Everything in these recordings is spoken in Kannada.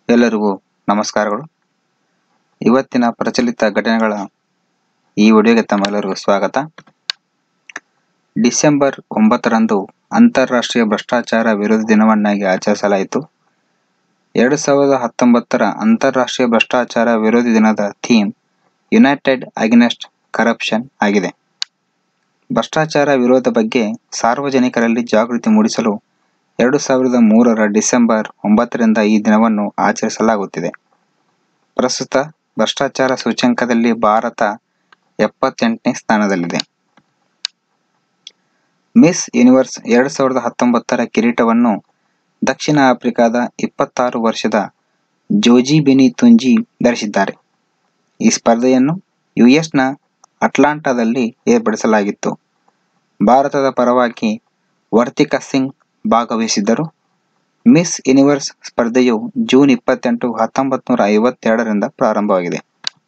ಎಲ್ಲರಿಗೂ ನಮಸ್ಕಾರಗಳು ಇವತ್ತಿನ ಪ್ರಚಲಿತ ಘಟನೆಗಳ ಈ ವಿಡಿಯೋಗೆ ತಮ್ಮೆಲ್ಲರಿಗೂ ಸ್ವಾಗತ ಡಿಸೆಂಬರ್ ಒಂಬತ್ತರಂದು ಅಂತಾರಾಷ್ಟ್ರೀಯ ಭ್ರಷ್ಟಾಚಾರ ವಿರೋಧಿ ದಿನವನ್ನಾಗಿ ಆಚರಿಸಲಾಯಿತು ಎರಡು ಸಾವಿರದ ಹತ್ತೊಂಬತ್ತರ ಅಂತಾರಾಷ್ಟ್ರೀಯ ಭ್ರಷ್ಟಾಚಾರ ವಿರೋಧಿ ದಿನದ ಥೀಮ್ ಯುನೈಟೆಡ್ ಅಗೇನೆಸ್ಟ್ ಕರಪ್ಷನ್ ಆಗಿದೆ ಭ್ರಷ್ಟಾಚಾರ ವಿರೋಧ ಬಗ್ಗೆ ಸಾರ್ವಜನಿಕರಲ್ಲಿ ಜಾಗೃತಿ ಮೂಡಿಸಲು ಎರಡು ಸಾವಿರದ ಮೂರರ ಡಿಸೆಂಬರ್ ಒಂಬತ್ತರಿಂದ ಈ ದಿನವನ್ನು ಆಚರಿಸಲಾಗುತ್ತಿದೆ ಪ್ರಸ್ತುತ ಭ್ರಷ್ಟಾಚಾರ ಸೂಚ್ಯಂಕದಲ್ಲಿ ಭಾರತ ಎಪ್ಪತ್ತೆಂಟನೇ ಸ್ಥಾನದಲ್ಲಿದೆ ಮಿಸ್ ಯೂನಿವರ್ಸ್ ಎರಡು ಸಾವಿರದ ಹತ್ತೊಂಬತ್ತರ ಕಿರೀಟವನ್ನು ದಕ್ಷಿಣ ಆಫ್ರಿಕಾದ ಇಪ್ಪತ್ತಾರು ವರ್ಷದ ಜೋಜಿ ಬೆನಿ ತುಂಜಿ ಧರಿಸಿದ್ದಾರೆ ಈ ಸ್ಪರ್ಧೆಯನ್ನು ಯುಎಸ್ನ ಅಟ್ಲಾಂಟಾದಲ್ಲಿ ಏರ್ಪಡಿಸಲಾಗಿತ್ತು ಭಾರತದ ಪರವಾಗಿ ವರ್ತಿಕಾ ಸಿಂಗ್ ಭಾಗವಹಿಸಿದ್ದರು ಮಿಸ್ ಯೂನಿವರ್ಸ್ ಸ್ಪರ್ಧೆಯು ಜೂನ್ ಇಪ್ಪತ್ತೆಂಟು ಹತ್ತೊಂಬತ್ತು ನೂರ ಐವತ್ತೆರಡರಿಂದ ಪ್ರಾರಂಭವಾಗಿದೆ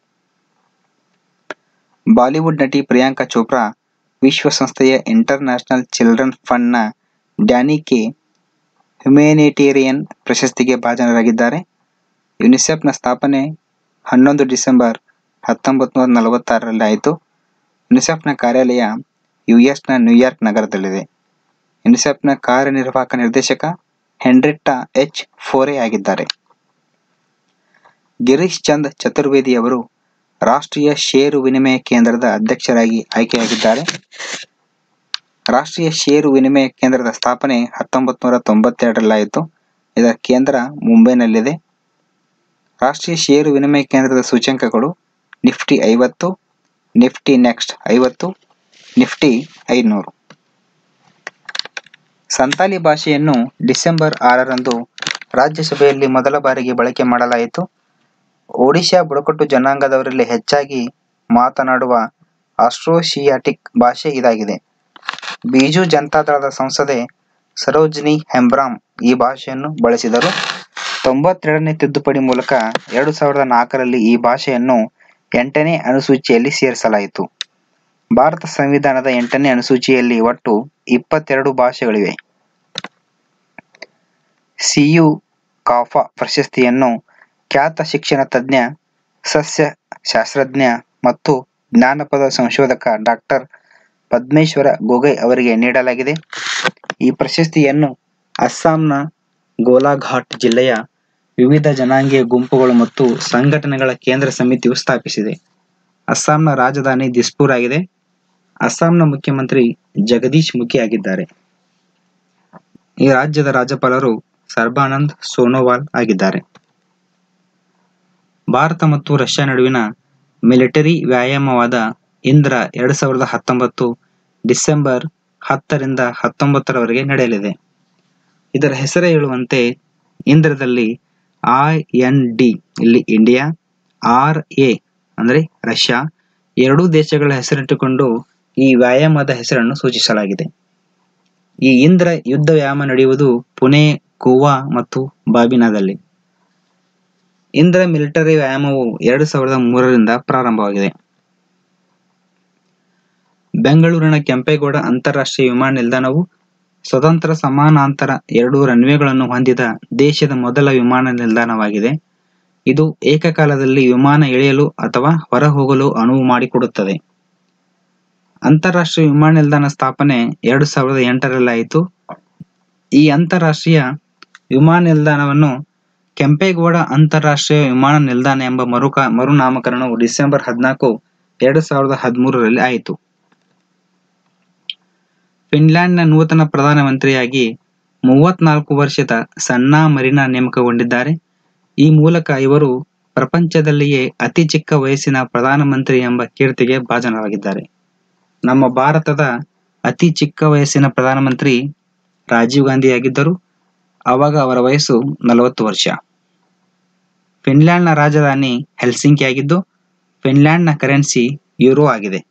ಬಾಲಿವುಡ್ ನಟಿ ಪ್ರಿಯಾಂಕಾ ಚೋಪ್ರಾ ವಿಶ್ವಸಂಸ್ಥೆಯ ಇಂಟರ್ ನ್ಯಾಷನಲ್ ಚಿಲ್ಡ್ರನ್ ಫಂಡ್ನ ಡ್ಯಾನಿ ಕೆ ಹ್ಯುಮ್ಯಾನಿಟೇರಿಯನ್ ಪ್ರಶಸ್ತಿಗೆ ಭಾಜನರಾಗಿದ್ದಾರೆ ಯುನಿಸೆಫ್ನ ಸ್ಥಾಪನೆ ಹನ್ನೊಂದು ಡಿಸೆಂಬರ್ ಹತ್ತೊಂಬತ್ತು ನೂರ ನಲವತ್ತಾರರಲ್ಲಿ ಆಯಿತು ಯುನಿಸೆಫ್ನ ಕಾರ್ಯಾಲಯ ಯುಎಸ್ನ ನ್ಯೂಯಾರ್ಕ್ ನಗರದಲ್ಲಿದೆ ಯುನಿಸೆಫ್ನ ಕಾರ್ಯನಿರ್ವಾಹಕ ನಿರ್ದೇಶಕ ಹೆನ್ರಿಟ್ಟಾ ಎಚ್ ಫೋರೆ ಆಗಿದ್ದಾರೆ ಗಿರೀಶ್ ಚಂದ್ ಚತುರ್ವೇದಿ ಅವರು ರಾಷ್ಟ್ರೀಯ ಷೇರು ವಿನಿಮಯ ಕೇಂದ್ರದ ಅಧ್ಯಕ್ಷರಾಗಿ ಆಯ್ಕೆಯಾಗಿದ್ದಾರೆ ರಾಷ್ಟ್ರೀಯ ಷೇರು ವಿನಿಮಯ ಕೇಂದ್ರದ ಸ್ಥಾಪನೆ ಹತ್ತೊಂಬತ್ತು ನೂರ ತೊಂಬತ್ತೆರಡರಲ್ಲಾಯಿತು ಇದರ ಕೇಂದ್ರ ಮುಂಬೈನಲ್ಲಿದೆ ರಾಷ್ಟ್ರೀಯ ಷೇರು ವಿನಿಮಯ ಕೇಂದ್ರದ ಸೂಚ್ಯಂಕಗಳು ನಿಫ್ಟಿ ಐವತ್ತು ನಿಫ್ಟಿ ನೆಕ್ಸ್ಟ್ ಐವತ್ತು ನಿಫ್ಟಿ ಐನೂರು ಸಂತಾಲಿ ಭಾಷೆಯನ್ನು ಡಿಸೆಂಬರ್ ಆರರಂದು ರಾಜ್ಯಸಭೆಯಲ್ಲಿ ಮೊದಲ ಬಾರಿಗೆ ಬಳಕೆ ಮಾಡಲಾಯಿತು ಒಡಿಶಾ ಬುಡಕಟ್ಟು ಜನಾಂಗದವರಲ್ಲಿ ಹೆಚ್ಚಾಗಿ ಮಾತನಾಡುವ ಆಸ್ಟ್ರೋಶಿಯಾಟಿಕ್ ಭಾಷೆ ಇದಾಗಿದೆ ಬಿಜು ಜನತಾದಳದ ಸಂಸದೆ ಸರೋಜಿನಿ ಹೆಂಬ್ರಾಮ್ ಈ ಭಾಷೆಯನ್ನು ಬಳಸಿದರು ತೊಂಬತ್ತೆರಡನೇ ತಿದ್ದುಪಡಿ ಮೂಲಕ ಎರಡು ಸಾವಿರದ ನಾಲ್ಕರಲ್ಲಿ ಈ ಭಾಷೆಯನ್ನು ಎಂಟನೇ ಅನುಸೂಚಿಯಲ್ಲಿ ಸೇರಿಸಲಾಯಿತು ಭಾರತ ಸಂವಿಧಾನದ ಎಂಟನೇ ಅನುಸೂಚಿಯಲ್ಲಿ ಒಟ್ಟು ಇಪ್ಪತ್ತೆರಡು ಭಾಷೆಗಳಿವೆ ಸಿಯು ಕಾಫಾ ಪ್ರಶಸ್ತಿಯನ್ನು ಖ್ಯಾತ ಶಿಕ್ಷಣ ತಜ್ಞ ಸಸ್ಯ ಶಾಸ್ತ್ರಜ್ಞ ಮತ್ತು ಜ್ಞಾನಪದ ಸಂಶೋಧಕ ಡಾಕ್ಟರ್ ಪದ್ಮೇಶ್ವರ ಗೊಗೈ ಅವರಿಗೆ ನೀಡಲಾಗಿದೆ ಈ ಪ್ರಶಸ್ತಿಯನ್ನು ಅಸ್ಸಾಂನ ಗೋಲಾಘಾಟ್ ಜಿಲ್ಲೆಯ ವಿವಿಧ ಜನಾಂಗೀಯ ಗುಂಪುಗಳು ಮತ್ತು ಸಂಘಟನೆಗಳ ಕೇಂದ್ರ ಸಮಿತಿಯು ಸ್ಥಾಪಿಸಿದೆ ಅಸ್ಸಾಂನ ರಾಜಧಾನಿ ದಿಸ್ಪುರ್ ಆಗಿದೆ ಅಸ್ಸಾಂನ ಮುಖ್ಯಮಂತ್ರಿ ಜಗದೀಶ್ ಮುಖಿ ಆಗಿದ್ದಾರೆ ಈ ರಾಜ್ಯದ ರಾಜ್ಯಪಾಲರು ಸರ್ಬಾನಂದ್ ಸೋನೋವಾಲ್ ಆಗಿದ್ದಾರೆ ಭಾರತ ಮತ್ತು ರಷ್ಯಾ ನಡುವಿನ ಮಿಲಿಟರಿ ವ್ಯಾಯಾಮವಾದ ಇಂದ್ರ ಎರಡು ಸಾವಿರದ ಹತ್ತೊಂಬತ್ತು ಡಿಸೆಂಬರ್ ಹತ್ತರಿಂದ ಹತ್ತೊಂಬತ್ತರವರೆಗೆ ನಡೆಯಲಿದೆ ಇದರ ಹೆಸರೇ ಹೇಳುವಂತೆ ಇಂದ್ರದಲ್ಲಿ ಐ ಎನ್ ಡಿ ಇಲ್ಲಿ ಇಂಡಿಯಾ ಆರ್ ಎ ಅಂದರೆ ರಷ್ಯಾ ಎರಡೂ ದೇಶಗಳ ಹೆಸರಿಟ್ಟುಕೊಂಡು ಈ ವ್ಯಾಯಾಮದ ಹೆಸರನ್ನು ಸೂಚಿಸಲಾಗಿದೆ ಈ ಇಂದ್ರ ಯುದ್ಧ ವ್ಯಾಯಾಮ ನಡೆಯುವುದು ಪುಣೆ ಗೋವಾ ಮತ್ತು ಬಾಬಿನಾದಲ್ಲಿ ಇಂದ್ರ ಮಿಲಿಟರಿ ವ್ಯಾಯಾಮವು ಎರಡು ಸಾವಿರದ ಮೂರರಿಂದ ಪ್ರಾರಂಭವಾಗಿದೆ ಬೆಂಗಳೂರಿನ ಕೆಂಪೇಗೌಡ ಅಂತಾರಾಷ್ಟ್ರೀಯ ವಿಮಾನ ನಿಲ್ದಾಣವು ಸ್ವತಂತ್ರ ಸಮಾನಾಂತರ ಎರಡು ರನ್ವೇಗಳನ್ನು ಹೊಂದಿದ ದೇಶದ ಮೊದಲ ವಿಮಾನ ನಿಲ್ದಾಣವಾಗಿದೆ ಇದು ಏಕಕಾಲದಲ್ಲಿ ವಿಮಾನ ಇಳಿಯಲು ಅಥವಾ ಹೊರಹೋಗಲು ಅನುವು ಮಾಡಿಕೊಡುತ್ತದೆ ಅಂತಾರಾಷ್ಟ್ರೀಯ ವಿಮಾನ ನಿಲ್ದಾಣ ಸ್ಥಾಪನೆ ಎರಡು ಸಾವಿರದ ಎಂಟರಲ್ಲಾಯಿತು ಈ ಅಂತಾರಾಷ್ಟ್ರೀಯ ವಿಮಾನ ನಿಲ್ದಾಣವನ್ನು ಕೆಂಪೇಗೌಡ ಅಂತಾರಾಷ್ಟ್ರೀಯ ವಿಮಾನ ನಿಲ್ದಾಣ ಎಂಬ ಮರುಕ ಮರುನಾಮಕರಣವು ಡಿಸೆಂಬರ್ ಹದಿನಾಲ್ಕು ಎರಡು ಸಾವಿರದ ಹದಿಮೂರರಲ್ಲಿ ಆಯಿತು ಫಿನ್ಲ್ಯಾಂಡ್ನ ನೂತನ ಪ್ರಧಾನಮಂತ್ರಿಯಾಗಿ ಮೂವತ್ನಾಲ್ಕು ವರ್ಷದ ಸನ್ನಾ ಮರಿನಾ ನೇಮಕಗೊಂಡಿದ್ದಾರೆ ಈ ಮೂಲಕ ಇವರು ಪ್ರಪಂಚದಲ್ಲಿಯೇ ಅತಿ ಚಿಕ್ಕ ವಯಸ್ಸಿನ ಪ್ರಧಾನಮಂತ್ರಿ ಎಂಬ ಕೀರ್ತಿಗೆ ಭಾಜನರಾಗಿದ್ದಾರೆ ನಮ್ಮ ಭಾರತದ ಅತಿ ಚಿಕ್ಕ ವಯಸ್ಸಿನ ಪ್ರಧಾನಮಂತ್ರಿ ರಾಜೀವ್ ಗಾಂಧಿ ಆಗಿದ್ದರು ಆವಾಗ ಅವರ ವಯಸ್ಸು ನಲವತ್ತು ವರ್ಷ ಫಿನ್ಲ್ಯಾಂಡ್ನ ರಾಜಧಾನಿ ಹೆಲ್ಸಿಂಕಿ ಆಗಿದ್ದು ಫಿನ್ಲ್ಯಾಂಡ್ನ ಕರೆನ್ಸಿ ಯೂರೋ ಆಗಿದೆ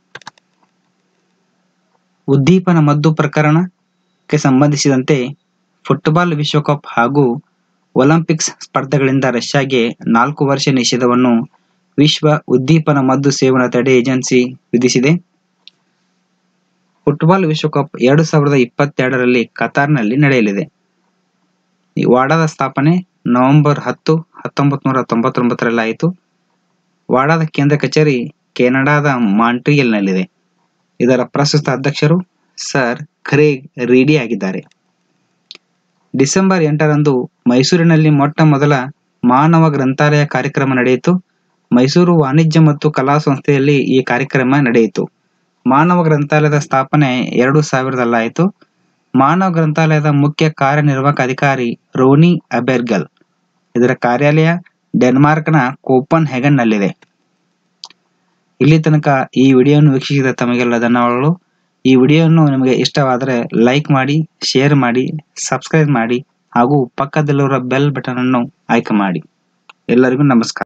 ಉದ್ದೀಪನ ಮದ್ದು ಪ್ರಕರಣಕ್ಕೆ ಸಂಬಂಧಿಸಿದಂತೆ ಫುಟ್ಬಾಲ್ ವಿಶ್ವಕಪ್ ಹಾಗೂ ಒಲಿಂಪಿಕ್ಸ್ ಸ್ಪರ್ಧೆಗಳಿಂದ ರಷ್ಯಾಗೆ ನಾಲ್ಕು ವರ್ಷ ನಿಷೇಧವನ್ನು ವಿಶ್ವ ಉದ್ದೀಪನ ಮದ್ದು ಸೇವನಾ ತಡೆ ಏಜೆನ್ಸಿ ವಿಧಿಸಿದೆ ಫುಟ್ಬಾಲ್ ವಿಶ್ವಕಪ್ ಎರಡು ಸಾವಿರದ ಇಪ್ಪತ್ತೆರಡರಲ್ಲಿ ಕತಾರ್ನಲ್ಲಿ ನಡೆಯಲಿದೆ ಈ ವಾಡಾದ ಸ್ಥಾಪನೆ ನವೆಂಬರ್ ಹತ್ತು ಹತ್ತೊಂಬತ್ತು ನೂರ ತೊಂಬತ್ತೊಂಬತ್ತರಲ್ಲಿ ಆಯಿತು ವಾಡಾದ ಕೇಂದ್ರ ಕಚೇರಿ ಕೆನಡಾದ ಮಾಂಟ್ರಿಯಲ್ನಲ್ಲಿದೆ ಇದರ ಪ್ರಸ್ತುತ ಅಧ್ಯಕ್ಷರು ಸರ್ ಕ್ರೇಗ್ ರೀಡಿ ಆಗಿದ್ದಾರೆ ಡಿಸೆಂಬರ್ ಎಂಟರಂದು ಮೈಸೂರಿನಲ್ಲಿ ಮೊಟ್ಟ ಮೊದಲ ಮಾನವ ಗ್ರಂಥಾಲಯ ಕಾರ್ಯಕ್ರಮ ನಡೆಯಿತು ಮೈಸೂರು ವಾಣಿಜ್ಯ ಮತ್ತು ಕಲಾ ಸಂಸ್ಥೆಯಲ್ಲಿ ಈ ಕಾರ್ಯಕ್ರಮ ನಡೆಯಿತು ಮಾನವ ಗ್ರಂಥಾಲಯದ ಸ್ಥಾಪನೆ ಎರಡು ಸಾವಿರದಲ್ಲಾಯಿತು ಮಾನವ ಗ್ರಂಥಾಲಯದ ಮುಖ್ಯ ಕಾರ್ಯನಿರ್ವಾಹಕ ಅಧಿಕಾರಿ ರೋನಿ ಅಬೆರ್ಗಲ್ ಇದರ ಕಾರ್ಯಾಲಯ ಡೆನ್ಮಾರ್ಕ್ನ ಕೋಪನ್ ಹೆಗನ್ನಲ್ಲಿದೆ ಇಲ್ಲಿ ತನಕ ಈ ವಿಡಿಯೋವನ್ನು ವೀಕ್ಷಿಸಿದ ತಮಗೆಲ್ಲ ಧನ್ಯವಾದಗಳು ಈ ವಿಡಿಯೋವನ್ನು ನಿಮಗೆ ಇಷ್ಟವಾದರೆ ಲೈಕ್ ಮಾಡಿ ಶೇರ್ ಮಾಡಿ ಸಬ್ಸ್ಕ್ರೈಬ್ ಮಾಡಿ ಹಾಗೂ ಪಕ್ಕದಲ್ಲಿರುವ ಬೆಲ್ ಬಟನ್ ಅನ್ನು ಆಯ್ಕೆ ಮಾಡಿ ಎಲ್ಲರಿಗೂ ನಮಸ್ಕಾರ